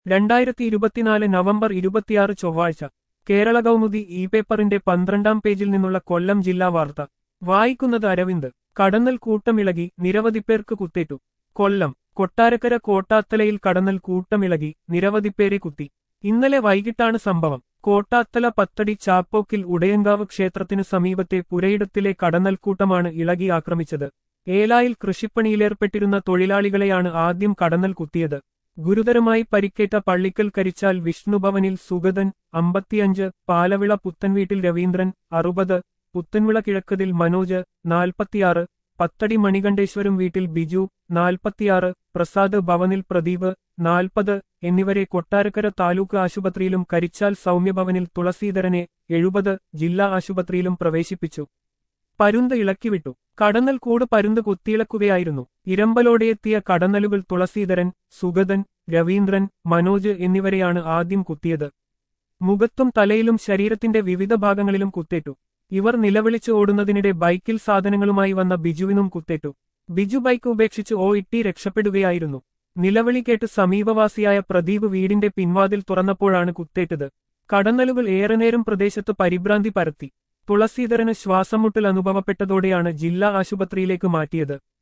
രണ്ടായിരത്തി ഇരുപത്തിനാല് നവംബർ ഇരുപത്തിയാറ് ചൊവ്വാഴ്ച കേരള കൗമുദി ഇ പേപ്പറിന്റെ പന്ത്രണ്ടാം പേജിൽ നിന്നുള്ള കൊല്ലം ജില്ലാ വാർത്ത വായിക്കുന്നത് അരവിന്ദ് കടന്നൽ കൂട്ടമിളകി നിരവധി പേർക്ക് കുത്തേറ്റു കൊല്ലം കൊട്ടാരക്കര കോട്ടാത്തലയിൽ കടന്നൽ കൂട്ടമിളകി നിരവധി പേരെ കുത്തി ഇന്നലെ വൈകിട്ടാണ് സംഭവം കോട്ടാത്തല പത്തടി ചാപ്പോക്കിൽ ഉടയങ്കാവ് ക്ഷേത്രത്തിനു സമീപത്തെ പുരയിടത്തിലെ കടന്നൽക്കൂട്ടമാണ് ഇളകി ആക്രമിച്ചത് ഏലായിൽ കൃഷിപ്പണിയിലേർപ്പെട്ടിരുന്ന തൊഴിലാളികളെയാണ് ആദ്യം കടന്നൽ കുത്തിയത് ഗുരുതരമായി പരിക്കേറ്റ പള്ളിക്കൽ കരിച്ചാൽ വിഷ്ണുഭവനിൽ സുഗതൻ അമ്പത്തിയഞ്ച് പാലവിള പുത്തൻവീട്ടിൽ രവീന്ദ്രൻ അറുപത് പുത്തൻവിള കിഴക്കതിൽ മനോജ് നാൽപ്പത്തിയാറ് പത്തടി മണികണ്ഠേശ്വരം വീട്ടിൽ ബിജു നാൽപ്പത്തിയാറ് പ്രസാദ് ഭവനിൽ പ്രദീപ് നാൽപ്പത് എന്നിവരെ കൊട്ടാരക്കര താലൂക്ക് ആശുപത്രിയിലും കരിച്ചാൽ സൗമ്യഭവനിൽ തുളസീധരനെ എഴുപത് ജില്ലാ ആശുപത്രിയിലും പ്രവേശിപ്പിച്ചു പരുന്ത് ഇളക്കിവിട്ടു കടന്നൽ കൂട് പരുന്ത് കുത്തിയിളക്കുകയായിരുന്നു ഇരമ്പലോടെയെത്തിയ കടന്നലുകൾ തുളസീധരൻ സുഗതൻ രവീന്ദ്രൻ മനോജ് എന്നിവരെയാണ് ആദ്യം കുത്തിയത് മുഖത്തും തലയിലും ശരീരത്തിന്റെ വിവിധ ഭാഗങ്ങളിലും കുത്തേറ്റു ഇവർ നിലവിളിച്ച് ഓടുന്നതിനിടെ ബൈക്കിൽ സാധനങ്ങളുമായി വന്ന ബിജുവിനും കുത്തേറ്റു ബിജു ബൈക്ക് ഉപേക്ഷിച്ച് ഓ ഇട്ടി രക്ഷപ്പെടുകയായിരുന്നു നിലവിളി കേട്ട് സമീപവാസിയായ പ്രദീപ് വീടിന്റെ പിൻവാതിൽ തുറന്നപ്പോഴാണ് കുത്തേറ്റത് കടന്നലുകൾ ഏറെ നേരം പ്രദേശത്ത് പരിഭ്രാന്തി പരത്തി തുളസീധരന് ശ്വാസമുട്ടൽ അനുഭവപ്പെട്ടതോടെയാണ് ജില്ലാ ആശുപത്രിയിലേക്ക് മാറ്റിയത്